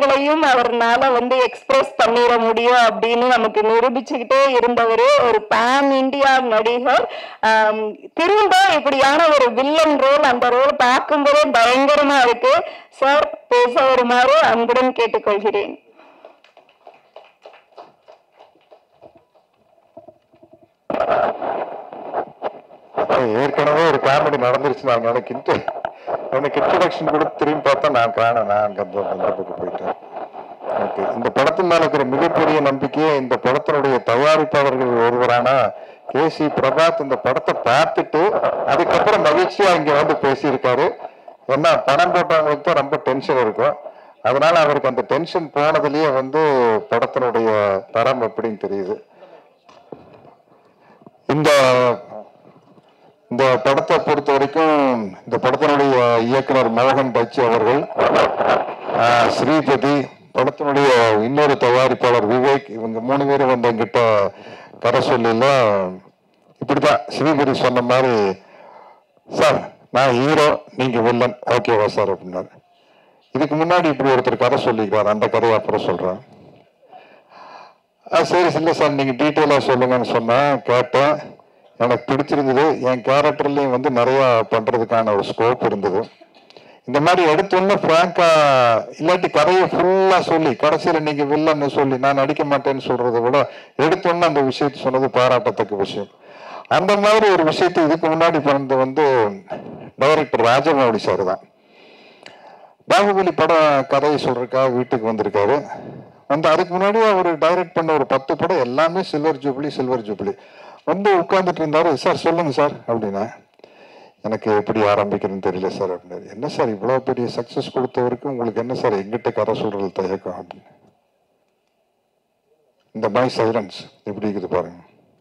எண்ணங்களையும் அவர்னால வந்து எக்ஸ்பிரஸ் பண்ணிட முடியும் அப்படின்னு நமக்கு நிரூபிச்சுக்கிட்டே இருந்தவர் ஒரு பேன் இந்தியா நடிகர் ஆம், திரும்ப இப்படியான ஒரு வில்லன் ரோல் அந்த ரோல் பார்க்கும்போதே பயங்கரமா இருக்கு சார் பேச வருமாறு அன்புடன் கேட்டுக்கொள்கிறேன் ஏற்கனவே ஒரு காமெடி நடந்துருச்சு நான் எனக்கு இன்ட்டு எனக்கு இன்ட்ரடக்ஷன் கொடுத்து திரும்பி பார்த்தா நான் காண நான் அங்க அந்த அந்த பக்கம் போயிட்டேன் ஓகே இந்த படத்தின் மேல இருக்கிற மிகப்பெரிய நம்பிக்கையே இந்த படத்தினுடைய தயாரிப்பாளர்கள் ஒருவரான கே சி பிரபாத் இந்த படத்தை பார்த்துட்டு அதுக்கப்புறம் மகிழ்ச்சியா இங்க வந்து பேசியிருக்காரு ஏன்னா பணம் போட்டவங்களுக்கு தான் ரொம்ப டென்ஷன் இருக்கும் அதனால அவருக்கு அந்த டென்ஷன் போனதுலயே வந்து படத்தினுடைய தரம் எப்படின்னு தெரியுது இந்த இந்த படத்தை பொறுத்த வரைக்கும் இந்த படத்தினுடைய இயக்குனர் மோகன் பச்சி அவர்கள் ஆஹ், ஸ்ரீபதி படத்தினுடைய இன்னொரு தயாரிப்பாளர் விவேக் இவங்க மூணு பேரும் வந்து எங்கிட்ட கரை சொல்லல இப்படிதான் ஸ்ரீபதி சொன்ன மாதிரி சார் நான் ஹீரோ நீங்க வில்லன் ஓகேவா சார் அப்படின்னாரு இதுக்கு முன்னாடி இப்படி ஒருத்தர் கதை சொல்லிக்கிறார் அந்த கதையை அப்புறம் சொல்றேன் ஆ சரி இல்லை சார் நீங்கள் டீட்டெயிலாக சொல்லுங்கன்னு சொன்னேன் கேட்டேன் எனக்கு பிடிச்சிருந்தது என் கேரக்டர்லேயும் வந்து நிறையா பண்ணுறதுக்கான ஒரு ஸ்கோப் இருந்தது இந்த மாதிரி எடுத்தோன்னே ஃப்ராங்கா இல்லாட்டி கதையை ஃபுல்லாக சொல்லி கடைசியில் நீங்கள் வில்லன்னு சொல்லி நான் நடிக்க மாட்டேன்னு சொல்கிறத விட எடுத்தோன்னே அந்த விஷயத்தை சொன்னது பாராட்டத்தக்க விஷயம் அந்த மாதிரி ஒரு விஷயத்தை இதுக்கு முன்னாடி பண்ணது வந்து டைரக்டர் ராஜமௌழி சார் தான் பாகுபலி படம் கதையை சொல்றதுக்காக வீட்டுக்கு வந்திருக்காரு வந்து அதுக்கு முன்னாடி அவர் டைரக்ட் பண்ண ஒரு பத்து படம் எல்லாமே சில்வர் ஜூப்ளி சில்வர் ஜூப்ளி வந்து உட்கார்ந்துட்டு இருந்தாரு சார் சொல்லுங்க சார் அப்படின்னா எனக்கு எப்படி ஆரம்பிக்கிறதுன்னு தெரியல சார் அப்படின்னாரு என்ன சார் இவ்வளோ பெரிய சக்ஸஸ் கொடுத்தவருக்கு உங்களுக்கு என்ன சார் எங்கிட்ட கதை சொல்றது தயக்கம் அப்படின்னு இந்த மாதிரி சைலன்ஸ் எப்படி இருக்குது பாருங்க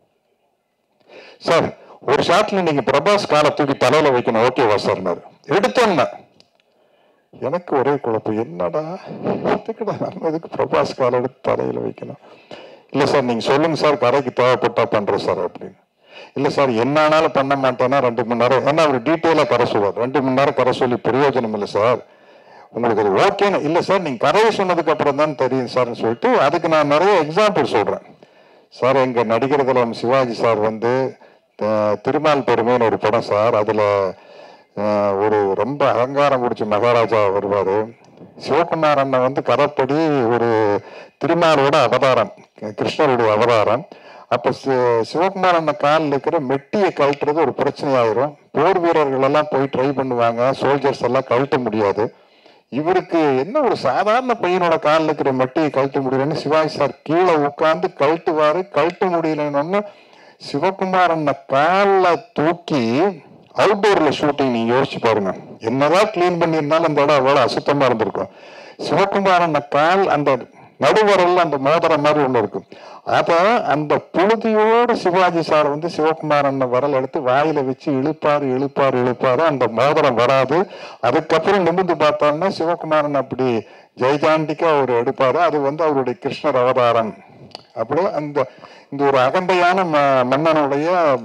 சார் ஒரு ஷாட்ல நீங்க பிரபாஸ் காலை தூக்கி தலையில வைக்கணும் ஓகேவா சார்னாரு எடுத்தோன்னா எனக்கு ஒரே குழப்பம் என்னடா எதுக்குடா நம்ம எதுக்கு பிரபாஸ் கால் எடுத்து தலையில வைக்கணும் இல்ல சார் நீங்க சொல்லுங்க சார் கரைக்கு தேவைப்பட்டா பண்றேன் சார் அப்படின்னு இல்ல சார் என்ன ஆனாலும் பண்ண மாட்டேன்னா ரெண்டு மணி நேரம் ஏன்னா அவர் டீட்டெயிலா கரை சொல்லுவார் ரெண்டு மணி நேரம் கரை சொல்லி பிரயோஜனம் இல்லை சார் உங்களுக்கு அது ஓகேன்னு இல்ல சார் நீங்க கரையை சொன்னதுக்கு அப்புறம் தான் தெரியும் சார்னு சொல்லிட்டு அதுக்கு நான் நிறைய எக்ஸாம்பிள் சொல்றேன் சார் எங்க நடிகர் திலம் சிவாஜி சார் வந்து அஹ், திருமால் பெருமைன்னு ஒரு படம் சார் அதுல அஹ், ஒரு ரொம்ப அலங்காரம் பிடிச்ச மகாராஜா வருவாரு சிவகுமார் அண்ணன் வந்து கதைப்படி ஒரு திருமாலோட அவதாரம் கிருஷ்ணருடைய அவதாரம் அப்ப சி- சிவகுமார் அண்ணன் காலில் இருக்கிற மெட்டியை கழட்டுறது ஒரு பிரச்சனையாயிரும் போர் வீரர்கள் எல்லாம் போய் ட்ரை பண்ணுவாங்க சோல்ஜர்ஸ் எல்லாம் கழட்ட முடியாது இவருக்கு என்ன ஒரு சாதாரண பையனோட காலில் இருக்கிற மெட்டியை கழட்ட முடியலன்னு சிவாஜி சார் கீழே உட்காந்து கழட்டுவாரு கழட்ட முடியலன்னு சிவகுமாரன் காலில் தூக்கி அவுட்டோர்ல ஷூட்டிங் நீங்க யோசிச்சு பாருங்க என்னதான் கிளீன் பண்ணியிருந்தாலும் அந்த இடம் அவ்வளோ அசுத்தமா இருந்திருக்கும் சிவகுமாரன் கால் அந்த நடுவரல்ல அந்த மோதிரம் மாதிரி ஒண்ணு இருக்கும் அப்ப அந்த புழுதியோட சிவாஜி சார் வந்து சிவகுமாரன் வரல் எடுத்து வாயில வச்சு இழுப்பாரு இழுப்பாரு இழுப்பாரு அந்த மோதிரம் வராது அதுக்கப்புறம் நிமிர்ந்து பார்த்தோம்னா சிவகுமாரன் அப்படி ஜெயஜாண்டிக்கா அவர் எடுப்பாரு அது வந்து அவருடைய கிருஷ்ணர் அவதாரம் அப்படியே அந்த இந்த ஒரு அகந்தையான ம- மன்னனுடைய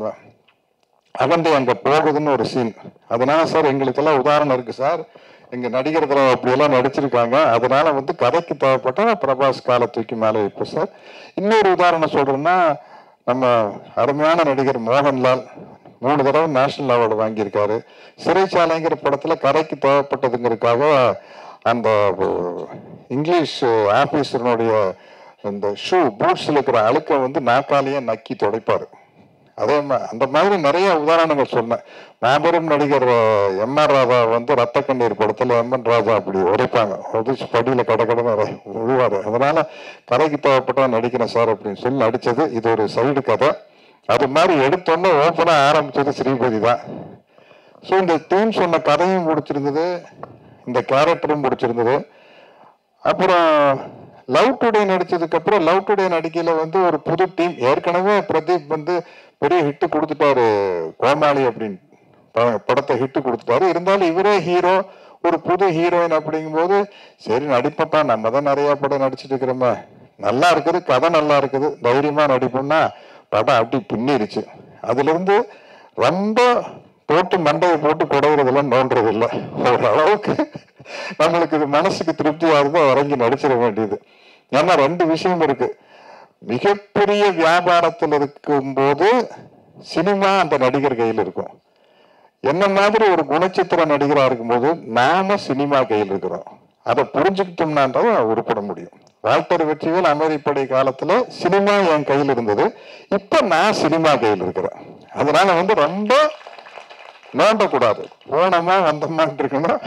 அகந்தை அங்க போகுதுன்னு ஒரு சீன் அதனால சார் எங்களுக்கெல்லாம் உதாரணம் இருக்கு சார் எங்க நடிகர்கள் அப்படியெல்லாம் நடிச்சிருக்காங்க அதனால வந்து கதைக்கு தேவைப்பட்டா பிரபாஸ் காலை தூக்கி மேலே வைப்போம் சார் இன்னொரு உதாரணம் சொல்றேன்னா நம்ம அருமையான நடிகர் மோகன்லால் மூணு தடவை நேஷனல் அவார்டு வாங்கியிருக்காரு சிறைச்சாலைங்கிற படத்துல கதைக்கு தேவைப்பட்டதுங்கிறதுக்காக அந்த ஒ- இங்கிலீஷ் ஆபீசருடைய இந்த ஷூ பூட்ஸ்ல இருக்கிற அழுக்க வந்து நாக்காலேயே நக்கி துடைப்பாரு அதே மா அந்த மாதிரி நிறைய உதாரணங்கள் சொன்னேன் மாபெரும் நடிகர் எம் ஆர் ராதா வந்து ரத்த கண்ணீர் படத்துல எம் என் ராஜா அப்படி உடைப்பாங்க உடைச்சு படியில கட கடை விழுவாரு அதனால கதைக்கு தேவைப்பட்டா நடிக்கிறேன் சார் அப்படின்னு சொல்லி நடிச்சது இது ஒரு சைடு கதை அது மாதிரி எடுத்தோன்னே ஓப்பனா ஆரம்பிச்சது ஸ்ரீபதி தான் ஸோ இந்த டீம் சொன்ன கதையும் பிடிச்சிருந்தது இந்த கேரக்டரும் பிடிச்சிருந்தது அப்புறம் லவ் டுடே நடிச்சதுக்கு அப்புறம் லவ் டுடே நடிக்கையில வந்து ஒரு புது டீம் ஏற்கனவே பிரதீப் வந்து பெரிய ஹிட் கொடுத்துட்டாரு கோமாளி அப்படின்னு ப- படத்தை ஹிட் கொடுத்துட்டாரு இருந்தாலும் இவரே ஹீரோ ஒரு புது ஹீரோயின் அப்படிங்கும்போது சரி நடிப்பப்பா நம்ம தான் நிறைய படம் நடிச்சிட்டு இருக்கிறோமே நல்லா இருக்குது கதை நல்லா இருக்குது தைரியமா நடிப்போம்னா படம் அப்படி பின்னிருச்சு அதுல இருந்து ரொம்ப போட்டு மண்டையை போட்டு குடையிறதெல்லாம் நோண்டுறது இல்லை ஓரளவுக்கு நம்மளுக்கு இது மனசுக்கு திருப்தியா இருந்தா இறங்கி நடிச்சிட வேண்டியது ஏன்னா ரெண்டு விஷயம் இருக்கு மிகப்பெரிய வியாபாரத்தில் இருக்கும்போது சினிமா அந்த நடிகர் கையில் இருக்கும் என்ன மாதிரி ஒரு குணச்சித்திர நடிகரா இருக்கும்போது நாம சினிமா கையில் இருக்கிறோம் அதை புரிஞ்சுக்கிட்டோம்னான்றது உருப்பட முடியும் வால்டர் வெற்றிவேல் அமெரிப்படை காலத்துல சினிமா என் கையில் இருந்தது இப்ப நான் சினிமா கையில் இருக்கிறேன் அதனால வந்து ரொம்ப நோண்டக்கூடாது போனோமா வந்தோமான் இருக்கணும்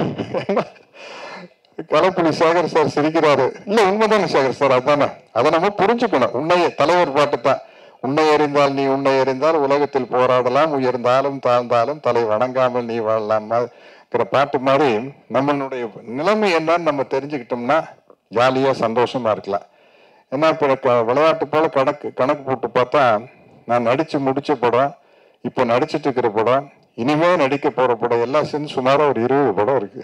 கலப்புலி சேகர் சார் சிரிக்கிறாரு இல்ல உண்மைதானே சேகர் சார் அதானே அதை நம்ம புரிஞ்சுக்கணும் உன்னைய தலைவர் பாட்டு தான் உன்னை எறிந்தால் நீ உன்னை எறிந்தால் உலகத்தில் போராடலாம் உயர்ந்தாலும் தாழ்ந்தாலும் தலை வணங்காமல் நீ வாழலாம் இருக்கிற பாட்டு மாதிரி நம்மளுடைய நிலைமை என்னன்னு நம்ம தெரிஞ்சுக்கிட்டோம்னா ஜாலியா சந்தோஷமா இருக்கலாம் ஏன்னா இப்போ க- விளையாட்டு போல கணக்கு கணக்கு போட்டு பார்த்தா நான் நடிச்சு முடிச்ச படம் இப்போ நடிச்சிட்டு இருக்கிற படம் இனிமே நடிக்க போற படம் எல்லாம் சேர்ந்து சுமாரா ஒரு இருபது படம் இருக்கு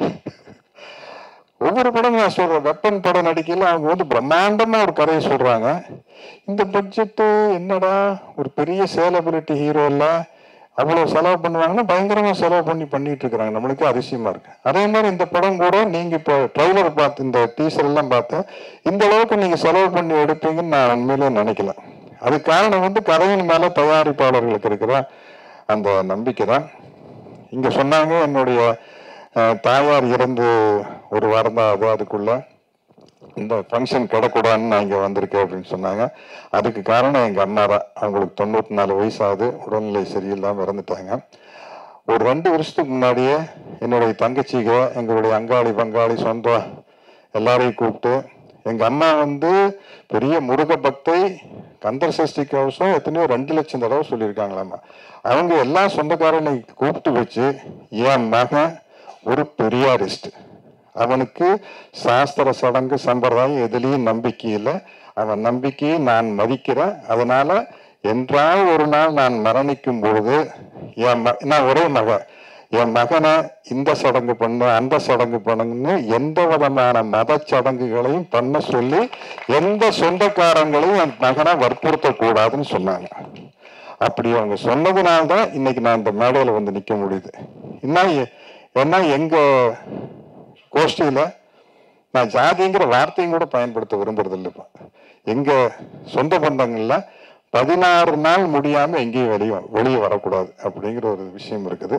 ஒவ்வொரு படம் நான் சொல்றேன் வெப்பன் படம் நடிக்கையில அவங்க வந்து பிரம்மாண்டமா ஒரு கதையை சொல்றாங்க இந்த பட்ஜெட்டு என்னடா ஒரு பெரிய சேலபிலிட்டி ஹீரோ இல்ல அவ்வளவு செலவு பண்ணுவாங்கன்னா பயங்கரமா செலவு பண்ணி பண்ணிட்டு இருக்கிறாங்க நம்மளுக்கு அதிசயமா இருக்கு அதே மாதிரி இந்த படம் கூட நீங்க இப்போ ட்ரைலர் பார்த்து இந்த டீசர் எல்லாம் பார்த்து இந்த அளவுக்கு நீங்க செலவு பண்ணி எடுப்பீங்கன்னு நான் உண்மையிலே நினைக்கல அது காரணம் வந்து கதையின் மேல தயாரிப்பாளர்களுக்கு இருக்கிற அந்த நம்பிக்கை தான் இங்க சொன்னாங்க என்னுடைய அஹ், தாயார் இறந்து ஒரு வாரம் தான் ஆகுது அதுக்குள்ள இந்த ஃபங்க்ஷன் கிடக்கூடாதுன்னு நான் இங்கே வந்திருக்கேன் அப்படின்னு சொன்னாங்க அதுக்கு காரணம் எங்கள் அண்ணா தான் அவங்களுக்கு தொண்ணூற்றி நாலு வயசாகுது உடல்நிலை சரியில்லாமல் இறந்துட்டாங்க ஒரு ரெண்டு வருஷத்துக்கு முன்னாடியே என்னுடைய தங்கச்சிக எங்களுடைய அங்காளி பங்காளி சொந்தம் எல்லாரையும் கூப்பிட்டு எங்கள் அண்ணா வந்து பெரிய முருக பக்தை கந்தர் சஷ்டி கவசம் எத்தனையோ ரெண்டு லட்சம் தடவை சொல்லியிருக்காங்களாமா அவங்க எல்லா சொந்தக்காரனை கூப்பிட்டு வச்சு என் மகன் ஒரு பெரியாரிஸ்ட் அவனுக்கு சாஸ்திர சடங்கு சம்பிரதாயம் எதுலேயும் நம்பிக்கை இல்லை அவன் நம்பிக்கையை நான் மதிக்கிறேன் அதனால என்றால் ஒரு நாள் நான் மரணிக்கும் பொழுது என் ம நான் ஒரே மகன் என் மகனை இந்த சடங்கு பண்ணு அந்த சடங்கு பண்ணுன்னு எந்த விதமான மத சடங்குகளையும் பண்ண சொல்லி எந்த சொந்தக்காரங்களையும் என் மகனை வற்புறுத்த கூடாதுன்னு சொன்னாங்க அப்படி அவங்க சொன்னதுனால தான் இன்னைக்கு நான் இந்த மேடையில வந்து நிக்க முடியுது என்ன ஏன்னா எங்க கோஷ்டியில நான் ஜாதிங்கிற வார்த்தையும் கூட பயன்படுத்த விரும்புறது இல்லை இப்போ எங்க சொந்த பந்தங்கள்ல பதினாறு நாள் முடியாம எங்கேயும் வெளியே வெளியே வரக்கூடாது அப்படிங்கிற ஒரு விஷயம் இருக்குது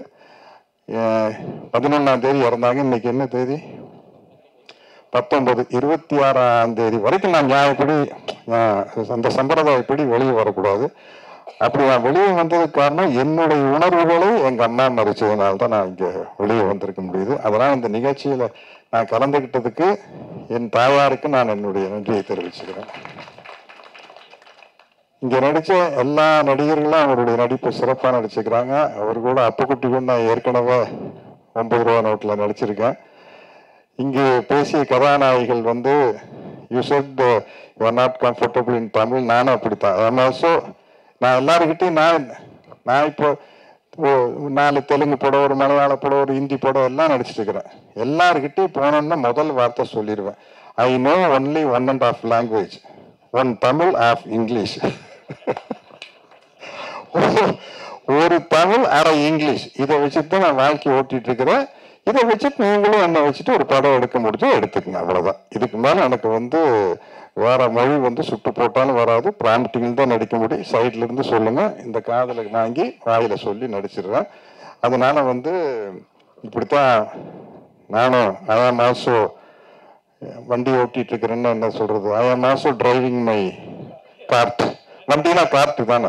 பதினொன்னாம் தேதி இறந்தாங்க இன்னைக்கு என்ன தேதி பத்தொன்பது இருபத்தி ஆறாம் தேதி வரைக்கும் நான் நியாயப்படி ஆஹ், அந்த சம்பிரதாயப்படி வெளியே வரக்கூடாது அப்படி நான் வெளியே வந்ததுக்கு காரணம் என்னுடைய உணர்வுகளை எங்க அம்மா மறைச்சதுனால தான் நான் இங்க வெளியே வந்திருக்க முடியுது அதனால இந்த நிகழ்ச்சியில நான் கலந்துகிட்டதுக்கு என் தாயாருக்கு நான் என்னுடைய நன்றியை தெரிவிச்சுக்கிறேன் இங்க நடிச்ச எல்லா நடிகர்களும் அவருடைய நடிப்பை சிறப்பா நடிச்சுக்கிறாங்க அவர் கூட அப்புக்குட்டி கூட நான் ஏற்கனவே ஒன்பது ரூபா நோட்டில் நடிச்சிருக்கேன் இங்கு பேசிய கதாநாயகிகள் வந்து you said you are not comfortable in Tamil நானும் அப்படித்தான் ஐம் ஆல்சோ நான் எல்லாருக்கிட்டையும் நான் நான் இப்போ ஓ- நாலு தெலுங்கு படம் ஒரு மலையாள படம் ஒரு ஹிந்தி படம் எல்லாம் நடிச்சிட்டு இருக்கிறேன் எல்லாருக்கிட்டையும் போனோன்னா முதல் வார்த்தை சொல்லிடுவேன் I know only one and half language one Tamil half English ஒரு தமிழ் அரை இங்கிலீஷ் இதை வச்சுட்டு தான் நான் வாழ்க்கை ஓட்டிட்டு இருக்கிறேன் இதை வச்சுட்டு நீங்களும் என்னை வச்சுட்டு ஒரு படம் எடுக்க முடிஞ்சு எடுத்துக்கங்க அவ்வளவுதான் இதுக்கு மேல எனக்கு வந்து வேற மொழி வந்து சுட்டு போட்டாலும் வராது பிராம்டிங் தான் நடிக்க முடியும் சைட்ல இருந்து சொல்லுங்க இந்த காதல வாங்கி வாயில சொல்லி நடிச்சிடுறேன் அதனால வந்து இப்படித்தான் நானும் ஐ ஆம் ஆல்சோ வண்டி ஓட்டிட்டு இருக்கிறேன்னு என்ன சொல்றது I am also driving my cart வண்டினா கார்ட் தானே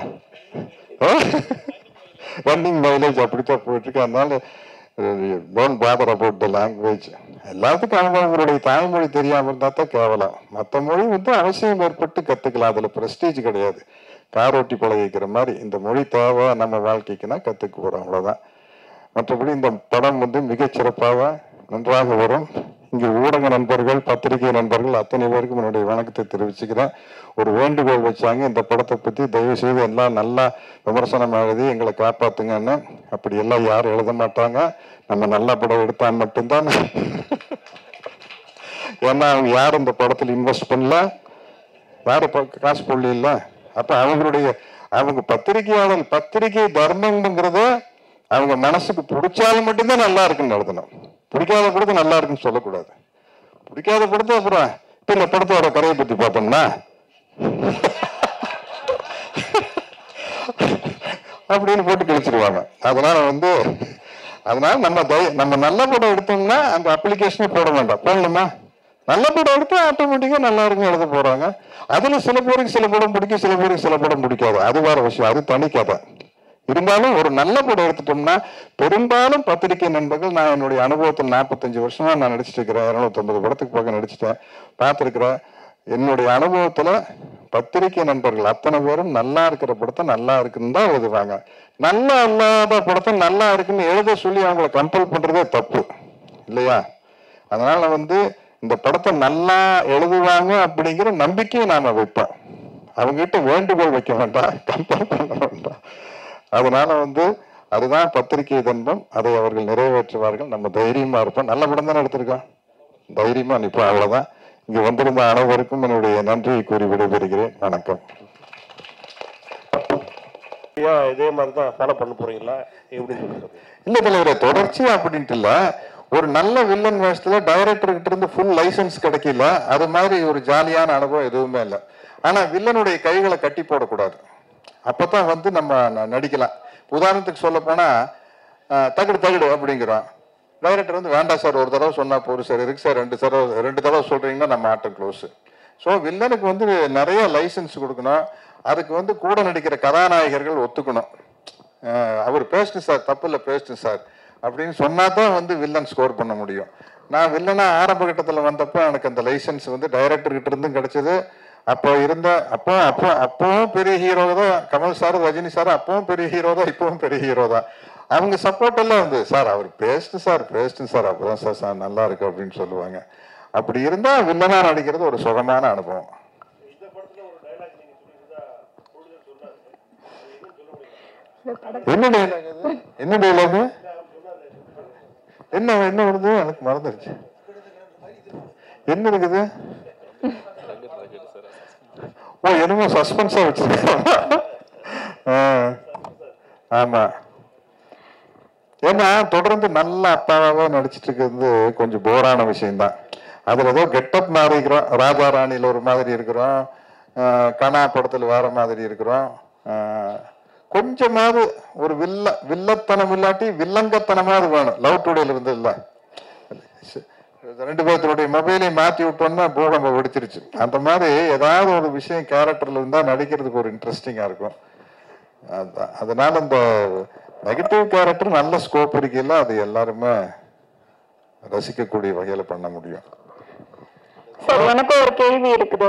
ரன்னிங் மைலேஜ் அப்படித்தான் போயிட்டு இருக்கு அதனால don't bother about the language எல்லாத்துக்கும் அவங்க அவங்களுடைய தாய்மொழி தெரியாம இருந்தா தான் கேவலம் மற்ற மொழி வந்து அவசியம் ஏற்பட்டு கத்துக்கலாம் அதுல பிரஸ்டீஜ் கிடையாது கார் ஓட்டி பழகிக்கிற மாதிரி இந்த மொழி தேவை நம்ம வாழ்க்கைக்குன்னா கத்துக்க போறோம் அவ்வளவுதான் மற்றபடி இந்த படம் வந்து மிகச் சிறப்பாக நன்றாக வரும் இங்கு ஊடக நண்பர்கள் பத்திரிகை நண்பர்கள் அத்தனை பேருக்கும் என்னுடைய வணக்கத்தை தெரிவிச்சுக்கிறேன் ஒரு வேண்டுகோள் வச்சாங்க இந்த படத்தை பத்தி தயவு செய்து எல்லாம் நல்லா விமர்சனம் எழுதி எங்களை காப்பாத்துங்கன்னு அப்படி எல்லாம் யாரும் எழுத மாட்டாங்க நம்ம நல்ல படம் எடுத்தா மட்டும்தான் ஏன்னா அவங்க யாரும் இந்த படத்தில் இன்வெஸ்ட் பண்ணல யாரும் ப- காசு போடல அப்ப அவங்களுடைய அவங்க பத்திரிகையாளர் பத்திரிகை தர்மம்ங்கிறத அவங்க மனசுக்கு பிடிச்சாலும் மட்டும்தான் நல்லா இருக்குன்னு எழுதணும் பிடிக்காத படத்தை நல்லா இருக்குன்னு சொல்லக்கூடாது பிடிக்காத படத்தை அப்புறம் இப்ப இந்த படத்தோட கதையை பத்தி பார்த்தோம்னா அப்படின்னு போட்டு கழிச்சிருவாங்க அதனால வந்து அதனால நம்ம தை- நம்ம நல்ல படம் எடுத்தோம்னா அந்த அப்ளிகேஷனே போட வேண்டாம் போடணுமா நல்ல படம் எடுத்தா ஆட்டோமேட்டிக்கா நல்லா இருக்கும் எழுத போறாங்க அதுல சில பேருக்கு சில படம் பிடிக்கும் சில பேருக்கு சில படம் பிடிக்காது அது வேற விஷயம் அது தனி கதை இருந்தாலும் ஒரு நல்ல படம் எடுத்துட்டோம்னா பெரும்பாலும் பத்திரிகை நண்பர்கள் நான் என்னுடைய அனுபவத்தில் நாற்பத்தஞ்சு வருஷமா நான் நடிச்சிட்டு இருக்கிறேன் இருநூத்தொன்பது படத்துக்கு பக்கம் நடிச்சிட்டேன் பார்த்துருக்கிறேன் என்னுடைய அனுபவத்துல பத்திரிகை நண்பர்கள் அத்தனை பேரும் நல்லா இருக்கிற படத்தை நல்லா இருக்குன்னு தான் எழுதுவாங்க நல்லா இல்லாத படத்தை நல்லா இருக்குன்னு எழுத சொல்லி அவங்கள கம்பல் பண்றதே தப்பு இல்லையா அதனால வந்து இந்த படத்தை நல்லா எழுதுவாங்க அப்படிங்கிற நம்பிக்கையை நாம வைப்போம் அவங்க கிட்ட வேண்டுகோள் வைக்க வேண்டாம் கம்பல் பண்ண வேண்டாம் அதனால வந்து அதுதான் பத்திரிகை தன்பம் அதை அவர்கள் நிறைவேற்றுவார்கள் நம்ம தைரியமா இருப்போம் நல்ல படம் தானே எடுத்திருக்கோம் தைரியமா நிற்போம் அவ்வளவுதான் இங்க வந்திருந்த அனைவருக்கும் என்னுடைய நன்றியை கூறி விடைபெறுகிறேன் வணக்கம் ஏன் இதே மாதிரி தான் ஃபாலோ பண்ண போறீங்களா எப்படி சொல்லுங்க இல்ல தலைவரே தொடர்ச்சியா அப்படின்ட்டு இல்ல ஒரு நல்ல வில்லன் வேஷத்துல டைரக்டர் கிட்ட இருந்து ஃபுல் லைசன்ஸ் கிடைக்கல அது மாதிரி ஒரு ஜாலியான அனுபவம் எதுவுமே இல்லை ஆனா வில்லனுடைய கைகளை கட்டி போடக்கூடாது அப்பதான் வந்து நம்ம ந- நடிக்கலாம் உதாரணத்துக்கு சொல்ல போனா அஹ், தகடு தகடு அப்படிங்கிறோம் டைரக்டர் வந்து வேண்டாம் சார் ஒரு தடவை சொன்னா போதும் சார் இருக்கு சார் ரெண்டு தடவை ரெண்டு தடவை சொல்றீங்கன்னா நம்ம ஆட்டம் க்ளோஸ் ஸோ வில்லனுக்கு வந்து நிறைய லைசன்ஸ் கொடுக்கணும் அதுக்கு வந்து கூட நடிக்கிற கதாநாயகர்கள் ஒத்துக்கணும் அஹ் அவர் பேசிட்டு சார் தப்பு இல்லை பேசிட்டு சார் அப்படின்னு சொன்னா தான் வந்து வில்லன் ஸ்கோர் பண்ண முடியும் நான் வில்லனா ஆரம்ப கட்டத்தில் வந்தப்போ எனக்கு அந்த லைசன்ஸ் வந்து டைரக்டர் கிட்ட இருந்தும் கிடைச்சது அப்போ இருந்த அப்போ அப்போ அப்பவும் பெரிய ஹீரோ தான் கமல் சார் ரஜினி சார் அப்பவும் பெரிய ஹீரோ தான் இப்பவும் பெரிய ஹீரோ தான் அவங்க சப்போர்ட் எல்லாம் வந்து சார் அவர் பேசிட்டு சார் பேசிட்டு சார் அப்பதான் சார் சார் நல்லா இருக்கு அப்படின்னு சொல்லுவாங்க அப்படி இருந்தா வில்லனா நடிக்கிறது ஒரு சுகமான அனுபவம் என்ன டைலாக் அது என்ன டைலாக் என்ன என்ன வருது எனக்கு மறந்துருச்சு என்ன இருக்குது ஓ என்னமோ சஸ்பென்ஸா வச்சிருக்கேன் ஆமா ஏன்னா தொடர்ந்து நல்ல அப்பாவாவே நடிச்சிட்டு இருக்கிறது கொஞ்சம் போரான விஷயம்தான் அதுல ஏதோ கெட்டப் மாறிக்கிறோம் ராஜா ராணியில ஒரு மாதிரி இருக்கிறோம் ஆஹ் கனா படத்துல வேற மாதிரி இருக்கிறோம் ஆஹ் கொஞ்சமாவது ஒரு வில்ல வில்லத்தனம் இல்லாட்டி வில்லங்கத்தனமாவது வேணும் லவ் டுடேல இருந்து இல்ல ரெண்டு பேர்த்தனுடைய மொபைலையும் மாத்தி விட்டோம்னா பூகம்பம் வெடிச்சிருச்சு அந்த மாதிரி ஏதாவது ஒரு விஷயம் கேரக்டர்ல இருந்தா நடிக்கிறதுக்கு ஒரு இன்ட்ரெஸ்டிங்கா இருக்கும் அதான். அதனால இந்த நெகட்டிவ் கேரக்டர் நல்ல ஸ்கோப் இருக்கையில அது எல்லாருமே ரசிக்கக்கூடிய வகையில பண்ண முடியும் சார் எனக்கு ஒரு கேள்வி இருக்குது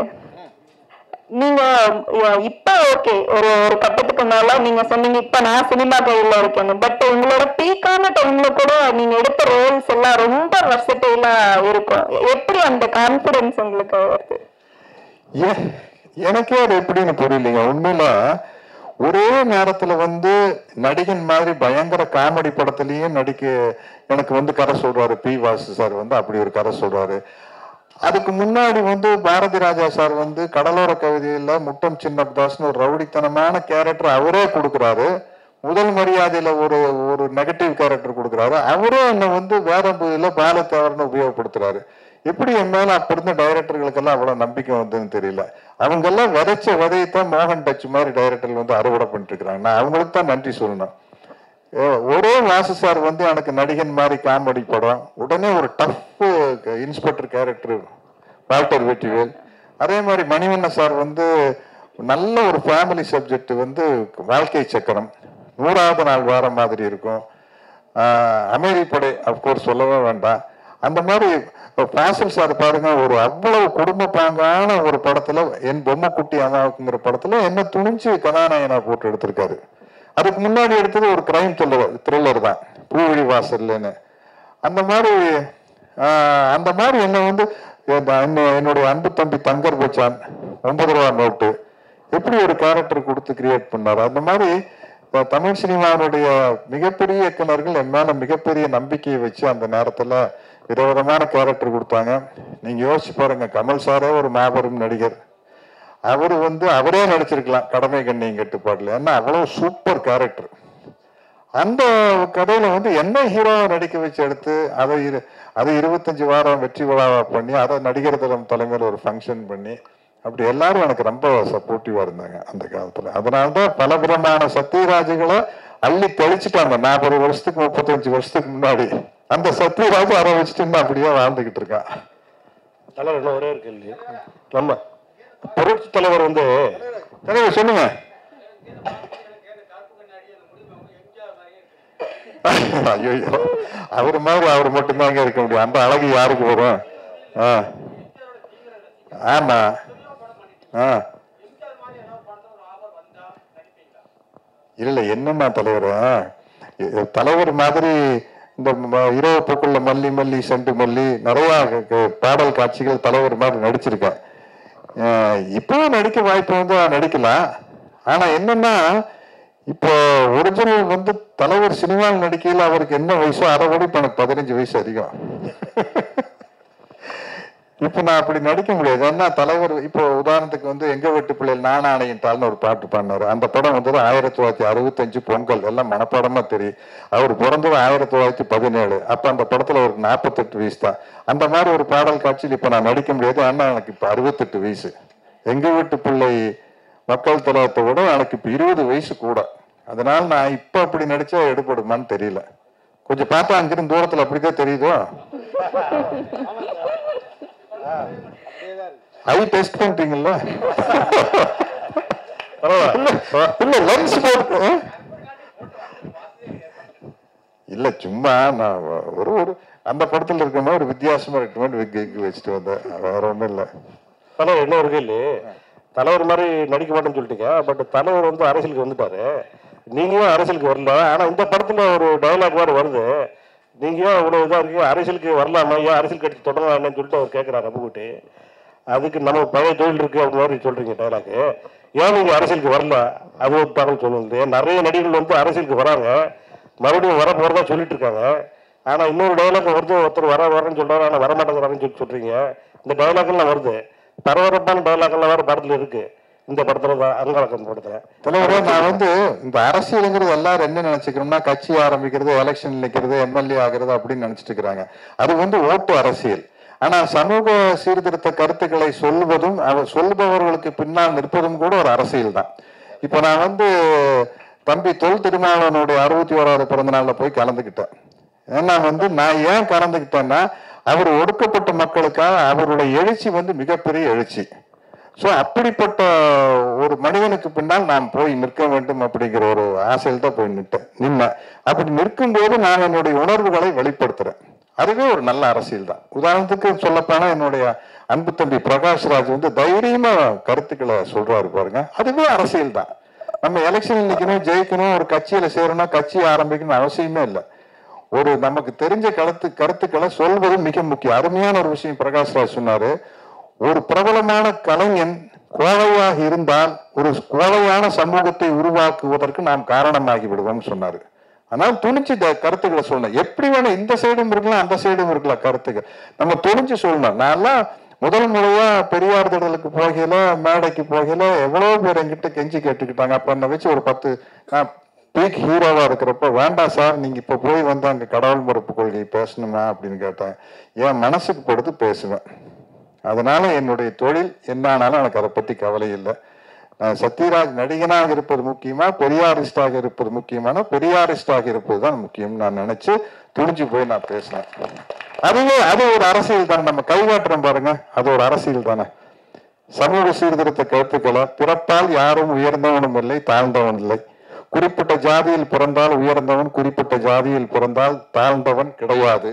நீங்க அஹ், இப்ப ஓகே ஒரு ஒரு கட்டத்துக்கு மேல நீங்க சொன்னீங்க இப்ப நான் சினிமா கையில இருக்கேன் பட் உங்களோட பீக்கான டைம்ல கூட நீங்க எடுத்த ரோல்ஸ் எல்லாம் ரொம்ப வெர்சடைலா இருக்கும் எப்படி அந்த கான்பிடன்ஸ் உங்களுக்கு வருது ஏ- எனக்கே அது எப்படின்னு புரியலைங்க உண்மையில ஒரே நேரத்துல வந்து நடிகன் மாதிரி பயங்கர காமெடி படத்துலயும் நடிக்க எனக்கு வந்து கதை சொல்றாரு பி வாசு சார் வந்து அப்படி ஒரு கதை சொல்றாரு அதுக்கு முன்னாடி வந்து பாரதி ராஜா சார் வந்து கடலோர கவிதையில முட்டம் சின்னதாஸ்னு ஒரு ரவுடித்தனமான கேரக்டர் அவரே கொடுக்குறாரு முதல் மரியாதையில ஒரு ஒரு நெகட்டிவ் கேரக்டர் கொடுக்குறாரு அவரே என்னை வந்து வேதம்புதியில பாலத்தேவர்னு உபயோகப்படுத்துறாரு எப்படி என் மேல அப்ப இருந்த டைரக்டர்களுக்கெல்லாம் அவ்வளவு நம்பிக்கை வந்ததுன்னு தெரியல அவங்க எல்லாம் விதைச்ச விதையத்தான் மோகன் டச் மாதிரி டைரக்டர்கள் வந்து அறுவடை பண்ணிட்டு இருக்கிறாங்க நான் அவங்களுக்கு தான் நன்றி சொல்லணும் ஏ, ஒரே வாசு சார் வந்து எனக்கு நடிகன் மாதிரி காமெடி படம் உடனே ஒரு tough inspector character Walter Vetrivel அதே மாதிரி மணிவண்ண சார் வந்து நல்ல ஒரு ஃபேமிலி சப்ஜெக்ட் வந்து வாழ்க்கை சக்கரம் நூறாவது நாள் வார மாதிரி இருக்கும் ஆஹ் அமைதி படை அப்கோர்ஸ் சொல்லவே வேண்டாம் அந்த மாதிரி பாசல் சார் பாருங்க ஒரு அவ்வளவு குடும்ப பாங்கான ஒரு படத்துல என் பொம்மை குட்டி அம்மாவுக்குங்கிற படத்துல என்ன துணிஞ்சு கதாநாயகனா போட்டு எடுத்திருக்காரு அதுக்கு முன்னாடி எடுத்தது ஒரு கிரைம் த்ரில்லர் த்ரில்லர் தான் பூவழி வாசல்னு அந்த மாதிரி ஆஹ் அந்த மாதிரி என்ன வந்து இந்த- என்ன- என்னுடைய அன்பு தம்பி தங்கர் பச்சான் ஒன்பது ரூபா நோட்டு எப்படி ஒரு கேரக்டர் கொடுத்து கிரியேட் பண்ணாரு அந்த மாதிரி அஹ், தமிழ் சினிமாவுடைய மிகப்பெரிய இயக்குனர்கள் என் மேல மிகப்பெரிய நம்பிக்கையை வச்சு அந்த நேரத்துல விதவிதமான கேரக்டர் கொடுத்தாங்க நீங்க யோசிச்சு பாருங்க கமல் சாரே ஒரு மாபெரும் நடிகர் அவர் வந்து அவரே நடிச்சிருக்கலாம் கடமை கண்ணியும் கட்டுப்பாடுல ஏன்னா அவ்வளவு சூப்பர் கேரக்டர் அந்த கதையில வந்து என்ன ஹீரோவை நடிக்க வச்சு எடுத்து அதை இரு அதை இருபத்தஞ்சு வாரம் வெற்றி விழாவா பண்ணி அதை நடிகர் தளம் தலைமையில் ஒரு ஃபங்க்ஷன் பண்ணி அப்படி எல்லாரும் எனக்கு ரொம்ப சப்போர்ட்டிவா இருந்தாங்க அந்த காலத்துல அதனாலதான் பல விதமான சத்யராஜுகளை அள்ளி தெளிச்சுட்டாங்க நாற்பது வருஷத்துக்கு முப்பத்தஞ்சு வருஷத்துக்கு முன்னாடி அந்த சத்யராஜ் அதை வச்சுட்டு இன்னும் அப்படியே வாழ்ந்துகிட்டு இருக்கான் தலைவர் இன்னும் ஒரே ஒரு கேள்வி நம்ம புரட்சி தலைவர் வந்து தலைவர் சொல்லுங்க ஐயோ அவர் மாதிரி அவர் மட்டும்தாங்க இருக்க முடியும் அந்த அழகு யாருக்கு வரும் ஆ. ஆமா ஆ இல்ல இல்ல என்னன்னா தலைவர் இ- தலைவர் மாதிரி இந்த ம- இரவு பூக்குள்ள மல்லி மல்லி செண்டு மல்லி நிறைய க- க- பாடல் காட்சிகள் தலைவர் மாதிரி நடிச்சிருக்கேன் அஹ் இப்பவும் நடிக்க வாய்ப்பு வந்து நடிக்கலாம் ஆனா என்னன்னா இப்போ ஒரிஜினல் வந்து தலைவர் சினிமாவில் நடிக்கையில் அவருக்கு என்ன வயசோ அதை விட இப்ப எனக்கு பதினஞ்சு வயசு அதிகம் இப்ப நான் அப்படி நடிக்க முடியாது ஏன்னா தலைவர் இப்போ உதாரணத்துக்கு வந்து எங்க வீட்டு பிள்ளைகள் நான் ஆணையிட்டால்னு ஒரு பாட்டு பாடினாரு அந்த படம் வந்தது ஆயிரத்தி தொள்ளாயிரத்தி அறுபத்தஞ்சு பொங்கல் எல்லாம் மனப்பாடமா தெரியும் அவர் பிறந்தது ஆயிரத்தி தொள்ளாயிரத்தி பதினேழு அப்ப அந்த படத்துல ஒரு நாற்பத்தெட்டு வயசு தான் அந்த மாதிரி ஒரு பாடல் காட்சியில் இப்ப நான் நடிக்க முடியாது ஆனா எனக்கு இப்ப அறுபத்தெட்டு வயசு எங்க வீட்டு பிள்ளை மக்கள் தலத்தை விட எனக்கு இப்ப இருபது வயசு கூட அதனால நான் இப்ப அப்படி நடிச்சா எடுபடுமான்னு தெரியல கொஞ்சம் பார்த்தா அங்கிருந்து தூரத்துல அப்படிதான் தெரியுதோ ஐ டெஸ்ட் பண்றீங்கல்ல பரவாயில்ல இல்ல லென்ஸ் போட்டு ஆ? இல்ல சும்மா நான் ஒரு ஒரு அந்த படத்துல இருக்க மாதிரி ஒரு வித்தியாசமா இருக்க மாதிரி விக் விக் வச்சுட்டு வந்தேன் வேற ஒண்ணும் இல்ல தலைவர் என்ன ஒரு கேள்வி தலைவர் மாதிரி நடிக்க மாட்டேன்னு சொல்லிட்டீங்க பட் தலைவர் வந்து அரசியலுக்கு வந்துட்டாரு நீங்க ஏன் அரசியலுக்கு வரல ஆனா இந்த படத்துல ஒரு டயலாக் வேறு வருது நீங்க ஏன் இவ்வளவு இதா இருக்கீங்க அரசியலுக்கு வரலாமா ஏன் அரசியல் கட்சி தொடங்கலாம்னு சொல்லிட்டு அவர் கேட்கிறார் அப்புக்குட்டி அதுக்கு நம்ம பழைய தொழில் இருக்கு அப்படி மாதிரி சொல்றீங்க டயலாக் ஏன் நீங்க அரசியலுக்கு வரல அது ஒரு தகவல் சொல்லுங்க நிறைய நடிகர்கள் வந்து அரசியலுக்கு வராங்க மறுபடியும் வர போறதா சொல்லிட்டு இருக்காங்க ஆனா இன்னொரு டயலாக் வருது ஒருத்தர் வர வரேன்னு சொல்றாரு ஆனா வர மாட்டேங்கிறாருன்னு சொல்லி சொல்றீங்க இந்த டயலாக் எல்லாம் வருது பரபரப்பான டயலாக் எல்லாம் வேற படத்துல இருக்கு இந்த படத்துல தான் அங்கலக்கம் படத்துல தலைவரே நான் வந்து இந்த அரசியலுங்கிறது எல்லாரும் என்ன நினைச்சுக்கணும்னா கட்சி ஆரம்பிக்கிறது எலெக்ஷன் நிக்கிறது எம்எல்ஏ ஆகிறது அப்படின்னு நினைச்சிட்டு இருக்கிறாங்க அது வந்து ஓட்டு அரசியல் ஆனா சமூக சீர்திருத்த கருத்துக்களை சொல்வதும் அவர் சொல்பவர்களுக்கு பின்னால் நிற்பதும் கூட ஒரு அரசியல் தான் இப்போ நான் வந்து தம்பி தொல் திருமாவளவனுடைய அறுபத்தி ஓராவது பிறந்த நாள்ல போய் கலந்துக்கிட்டேன் ஏன்னா வந்து நான் ஏன் கலந்துக்கிட்டேன்னா அவர் ஒடுக்கப்பட்ட மக்களுக்காக அவருடைய எழுச்சி வந்து மிகப்பெரிய எழுச்சி ஸோ அப்படிப்பட்ட ஒரு மனிதனுக்கு பின்னால் நான் போய் நிற்க வேண்டும் அப்படிங்கிற ஒரு ஆசையில் தான் போய் நிட்டேன் நின்னேன் அப்படி நிற்கும் போது நான் என்னுடைய உணர்வுகளை வெளிப்படுத்துறேன் அதுவே ஒரு நல்ல அரசியல் தான் உதாரணத்துக்கு சொல்லப்போனா என்னுடைய அன்பு தம்பி பிரகாஷ்ராஜ் வந்து தைரியமா கருத்துக்களை சொல்றாரு பாருங்க அதுவே அரசியல் தான் நம்ம எலெக்ஷன் நிக்கணும் ஜெயிக்கணும் ஒரு கட்சியில சேரணும் கட்சி ஆரம்பிக்கணும் அவசியமே இல்லை ஒரு நமக்கு தெரிஞ்ச கருத்து கருத்துக்களை சொல்வது மிக முக்கியம் அருமையான ஒரு விஷயம் பிரகாஷ்ராஜ் சொன்னாரு ஒரு பிரபலமான கலைஞன் கோழையாக இருந்தால் ஒரு கோழையான சமூகத்தை உருவாக்குவதற்கு நாம் காரணமாகி விடுவோம்னு சொன்னாரு ஆனால் துணிச்சு இந்த கருத்துக்களை சொல்லணும் எப்படி வேணும் இந்த சைடும் இருக்கலாம் அந்த சைடும் இருக்கலாம் கருத்துக்கள் நம்ம துணிச்சு சொல்லணும் நான்லாம் முதல் முறையா பெரியார் திடலுக்கு போகையில மேடைக்கு போகையில எவ்வளவு பேர் என்கிட்ட கெஞ்சி கேட்டுக்கிட்டாங்க அப்ப என்னை வச்சு ஒரு பத்து நான் பீக் ஹீரோவா இருக்கிறப்ப வேண்டாம் சார் நீங்க இப்ப போய் வந்து அங்க கடவுள் மறுப்பு கொள்கை பேசணுமா அப்படின்னு கேட்டேன் என் மனசுக்கு படுத்து பேசுவேன் அதனால என்னுடைய தொழில் என்ன ஆனாலும் எனக்கு அதை பத்தி கவலை இல்லை நான் சத்யராஜ் நடிகனாக இருப்பது முக்கியமா பெரியாரிஸ்டாக இருப்பது முக்கியமான பெரியாரிஸ்டாக இருப்பது தான் முக்கியம் நான் நினைச்சு துணிஞ்சு போய் நான் பேசினேன் அதுவே அது ஒரு அரசியல் தானே நம்ம கைகாட்டுறோம் பாருங்க அது ஒரு அரசியல் தானே சமூக சீர்திருத்த கருத்துக்களை பிறப்பால் யாரும் உயர்ந்தவனும் இல்லை தாழ்ந்தவன் இல்லை குறிப்பிட்ட ஜாதியில் பிறந்தால் உயர்ந்தவன் குறிப்பிட்ட ஜாதியில் பிறந்தால் தாழ்ந்தவன் கிடையாது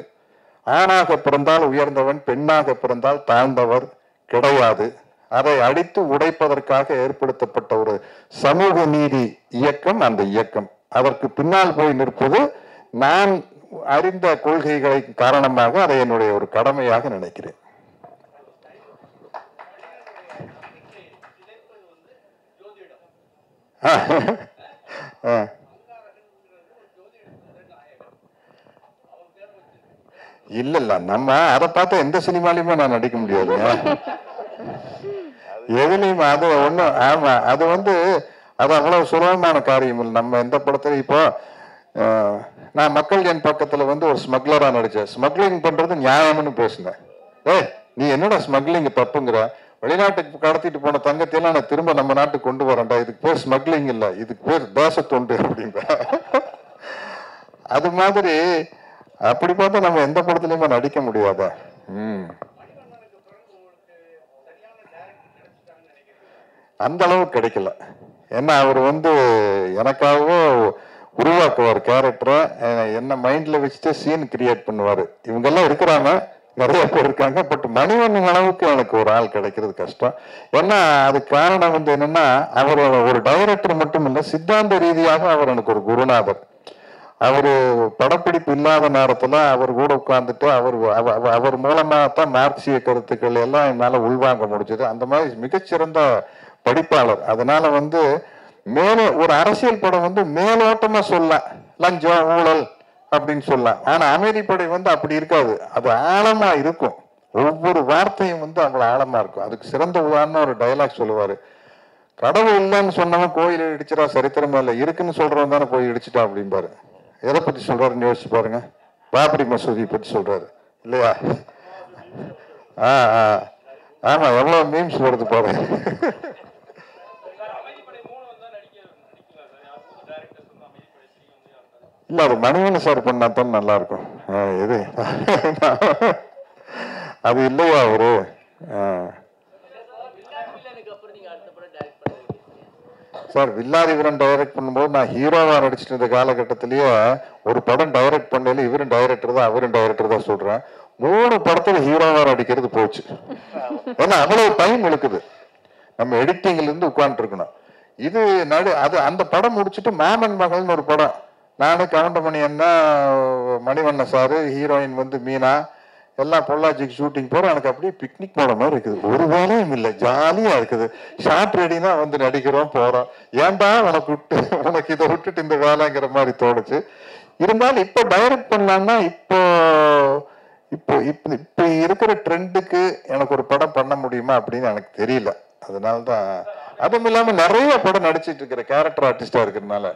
ஆணாக பிறந்தால் உயர்ந்தவன் பெண்ணாக பிறந்தால் தாழ்ந்தவர் கிடையாது அதை அடித்து உடைப்பதற்காக ஏற்படுத்தப்பட்ட ஒரு சமூக நீதி இயக்கம் அந்த இயக்கம் அதற்கு பின்னால் போய் நிற்பது நான் அறிந்த கொள்கைகளை காரணமாக அதை என்னுடைய ஒரு கடமையாக நினைக்கிறேன் ஆ. இல்ல இல்ல நம்ம அதை பார்த்தா எந்த சினிமாலையுமே நான் நடிக்க முடியாதுங்க எதுலையுமே அது ஒண்ணும் ஆமா அது வந்து அது அவ்வளவு சுலபமான காரியம் இல்லை நம்ம எந்த படத்துல இப்போ அஹ், நான் மக்கள் என் பக்கத்துல வந்து ஒரு ஸ்மக்லரா நடிச்சேன் ஸ்மக்லிங் பண்றது நியாயம்னு பேசினேன் ஏய் நீ என்னடா ஸ்மக்லிங் தப்புங்கிற வெளிநாட்டுக்கு கடத்திட்டு போன தங்கத்தையெல்லாம் நான் திரும்ப நம்ம நாட்டுக்கு கொண்டு வரேன்டா இதுக்கு பேர் ஸ்மக்லிங் இல்ல இதுக்கு பேர் தேசத்தொண்டு அப்படின்ற அது மாதிரி அப்படி பார்த்தா நம்ம எந்த படத்துலயுமே நடிக்க முடியாதா ம் அந்த அளவுக்கு கிடைக்கல ஏன்னா அவர் வந்து எனக்காகவே உருவாக்குவார் கேரக்டரை என்ன மைண்ட்ல வச்சுட்டு சீன் கிரியேட் பண்ணுவார் இவங்கெல்லாம் இருக்கிறாங்க நிறைய பேர் இருக்காங்க பட் மணிவண்ணன் அளவுக்கு எனக்கு ஒரு ஆள் கிடைக்கிறது கஷ்டம் ஏன்னா அதுக்கு காரணம் வந்து என்னன்னா அவர் ஒரு டைரக்டர் மட்டும் இல்லை சித்தாந்த ரீதியாக அவர் எனக்கு ஒரு குருநாதர் அவரு படப்பிடிப்பு இல்லாத நேரத்துல அவர் கூட உட்கார்ந்துட்டு அவர் அவ- அவ- அவர் மூலமா தான் மார்க்சிய கருத்துக்கள் எல்லாம் என்னால உள்வாங்க முடிஞ்சது அந்த மாதிரி மிகச்சிறந்த படிப்பாளர் அதனால வந்து மேலே ஒரு அரசியல் படம் வந்து மேலோட்டமா சொல்லலாம் லஞ்சம் ஊழல் அப்படின்னு சொல்லலாம் ஆனா அமைதிப்படை வந்து அப்படி இருக்காது அது ஆழமா இருக்கும் ஒவ்வொரு வார்த்தையும் வந்து அவ்வளவு ஆழமா இருக்கும் அதுக்கு சிறந்த உதாரணம் ஒரு டயலாக் சொல்லுவாரு கடவுள் இல்லைன்னு சொன்னவன் கோயில் இடிச்சிடா சரித்திரமா இல்லை இருக்குன்னு சொல்றவன் தானே போய் இடிச்சிட்டான் அப்படிம்பாரு எதை பத்தி சொல்றாருன்னு யோசிச்சு பாருங்க பாபரி மசூதி பத்தி சொல்றாரு இல்லையா ஆ ஆ ஆமா எவ்வளவு மீம்ஸ் வருது பாருங்க இல்ல அது மணிவன் சார் பண்ணா தான் நல்லா இருக்கும் ஆ, இது அது இல்லையா அவரு ஆ. சார் வில்லாதி வீரன் டைரக்ட் பண்ணும்போது நான் ஹீரோவா நடிச்சிட்டு இருந்த காலகட்டத்திலேயே ஒரு படம் டைரக்ட் பண்ணல இவரும் டைரக்டர் தான் அவரும் டைரக்டர் தான் சொல்றேன் மூணு படத்துல ஹீரோவா நடிக்கிறது போச்சு ஏன்னா அவ்வளவு டைம் இழுக்குது நம்ம எடிட்டிங்ல இருந்து உட்கார்ந்து இருக்கணும் இது நடு அது அந்த படம் முடிச்சுட்டு மாமன் மகள்னு ஒரு படம் நானு கவுண்டமணி அண்ணா மணிவண்ண சாரு ஹீரோயின் வந்து மீனா எல்லாம் பொள்ளாச்சிக்கு ஷூட்டிங் போறோம் எனக்கு அப்படியே பிக்னிக் போன மாதிரி இருக்குது ஒரு வேலையும் இல்லை ஜாலியா இருக்குது ஷார்ட் ரெடினா வந்து நடிக்கிறோம் போறோம் ஏன்டா உனக்கு விட்டு உனக்கு இதை விட்டுட்டு இந்த வேலைங்கிற மாதிரி தோணுச்சு இருந்தாலும் இப்போ டைரக்ட் பண்ணலாம்னா இப்போ இப்போ இப்போ இப்போ இருக்கிற ட்ரெண்டுக்கு எனக்கு ஒரு படம் பண்ண முடியுமா அப்படின்னு எனக்கு தெரியல அதனால தான் அதுவும் இல்லாம நிறைய படம் நடிச்சிட்டு இருக்கிற கேரக்டர் ஆர்டிஸ்டா இருக்கிறதுனால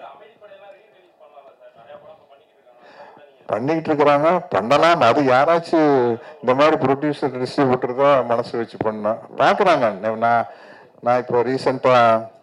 பண்ணிக்கிட்டு இருக்கிறாங்க பண்ணலாம் அது யாராச்சும் இந்த மாதிரி ப்ரொடியூசர் டிஸ்ட்ரிபியூட்டர் தான் மனசு வச்சு பண்ணோம் பார்க்குறாங்க நான் நான் இப்போ ரீசெண்டாக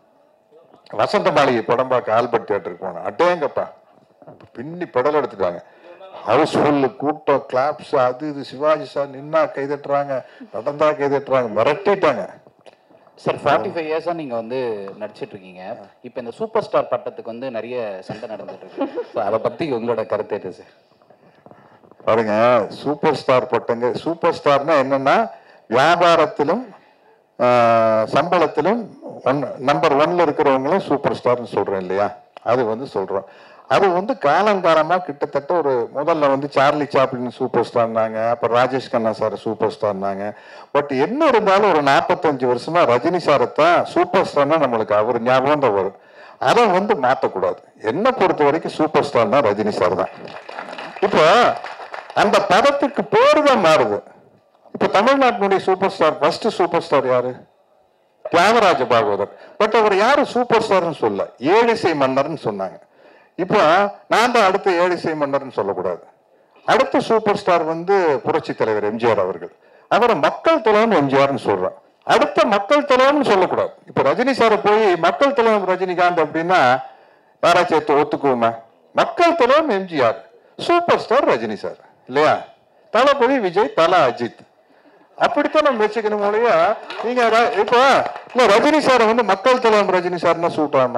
வசந்த மாளிகை படம் பார்க்க ஆல்பர்ட் தியேட்டருக்கு போனேன் அட்டேங்கப்பா பின்னி படல் எடுத்துட்டாங்க ஹவுஸ் ஃபுல்லு கூட்டம் கிளாப்ஸ் அது இது சிவாஜி சார் நின்னா கைதட்டுறாங்க நடந்தா கைதட்டுறாங்க மிரட்டிட்டாங்க சார் ஃபார்ட்டி ஃபைவ் இயர்ஸா நீங்க வந்து நடிச்சிட்டு இருக்கீங்க இப்போ இந்த சூப்பர் ஸ்டார் பட்டத்துக்கு வந்து நிறைய சண்டை நடந்துட்டு இருக்கு So, அதை பத்தி உங்களோட கருத்து என்ன சார் பாருங்க சூப்பர் ஸ்டார் பட்டங்க சூப்பர் ஸ்டார்னா என்னன்னா வியாபாரத்திலும் ஆஹ், சம்பளத்திலும் ஒன் நம்பர் ஒன்ல இருக்கிறவங்களும் சூப்பர் ஸ்டார்னு சொல்றேன் இல்லையா அது வந்து சொல்றோம் அது வந்து காலங்காலமா கிட்டத்தட்ட ஒரு முதல்ல வந்து சார்லி சாப்ளின் சூப்பர் ஸ்டார்னாங்க அப்புறம் ராஜேஷ் கண்ணா சார் சூப்பர் ஸ்டார்னாங்க பட் என்ன இருந்தாலும் ஒரு நாற்பத்தஞ்சு வருஷமா ரஜினி சாரை தான் சூப்பர் ஸ்டார்னா நம்மளுக்கு அவர் ஞாபகம் தான் வரும் அதை வந்து மாற்றக்கூடாது என்னை பொறுத்த வரைக்கும் சூப்பர் ஸ்டார்னா ரஜினி சார் தான் இப்போ அந்த படத்துக்கு பேரு தான் மாறுது இப்ப தமிழ்நாட்டினுடைய super star first super star யாரு தியாகராஜ பாகவதர் பட் அவர் யாரு சூப்பர் ஸ்டார்னு சொல்ல ஏழிசை மன்னர்னு சொன்னாங்க இப்போ நான் தான் அடுத்த ஏழிசை மன்னர்னு சொல்லக்கூடாது அடுத்த சூப்பர் ஸ்டார் வந்து புரட்சி தலைவர் எம்ஜிஆர் அவர்கள் அவரை மக்கள் தலைவன் எம்ஜிஆர்னு சொல்றேன் அடுத்த மக்கள் தலைவன் சொல்லக்கூடாது இப்ப ரஜினி சாரை போய் மக்கள் தலைவன் ரஜினிகாந்த் அப்படின்னா யாராச்சும் ஒத்து- ஒத்துக்குவோமா மக்கள் தலைவன் MGR super star Rajini sir இல்லையா தளபதி விஜய் தல அஜித் அப்படித்தான் நம்ம வச்சுக்கணும் மொழியா நீங்க ர- இப்போ இல்ல ரஜினி சாரை வந்து மக்கள் தலைவன் ரஜினி சார்னா சூட் ஆமா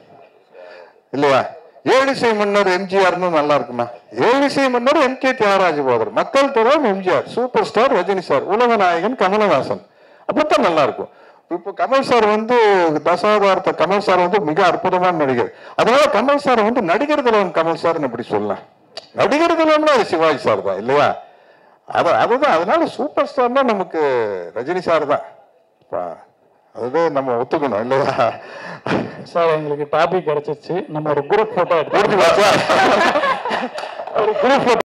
இல்லையா ஏழிசை மன்னர் எம்ஜிஆர்னு நல்லா இருக்குமா ஏழிசை மன்னர் எம் கே தியாகராஜ போதர் மக்கள் தலைவன் MGR super star Rajini sir உலக நாயகன் கமலஹாசன் அப்பதான் நல்லா இருக்கும் இப்போ கமல் சார் வந்து தசாவதாரத்த கமல் சார் வந்து மிக அற்புதமான நடிகர் அதனால கமல் சார் வந்து நடிகர் தலைவன் கமல் சார்னு எப்படி சொல்லலாம் நடிகர் தலைவன் அது சிவாஜி சார் தான் இல்லையா அது அதுதான் அதனால சூப்பர் ஸ்டார்னா நமக்கு ரஜினி சார் தான் பா- அதுதான் நம்ம ஒத்துக்கணும் இல்லையா சார் எங்களுக்கு டாபிக் கிடைச்சிருச்சு நம்ம ஒரு குரூப் போட்டோ எடுத்து முடிஞ்சு போச்சா? ஒரு குரூப்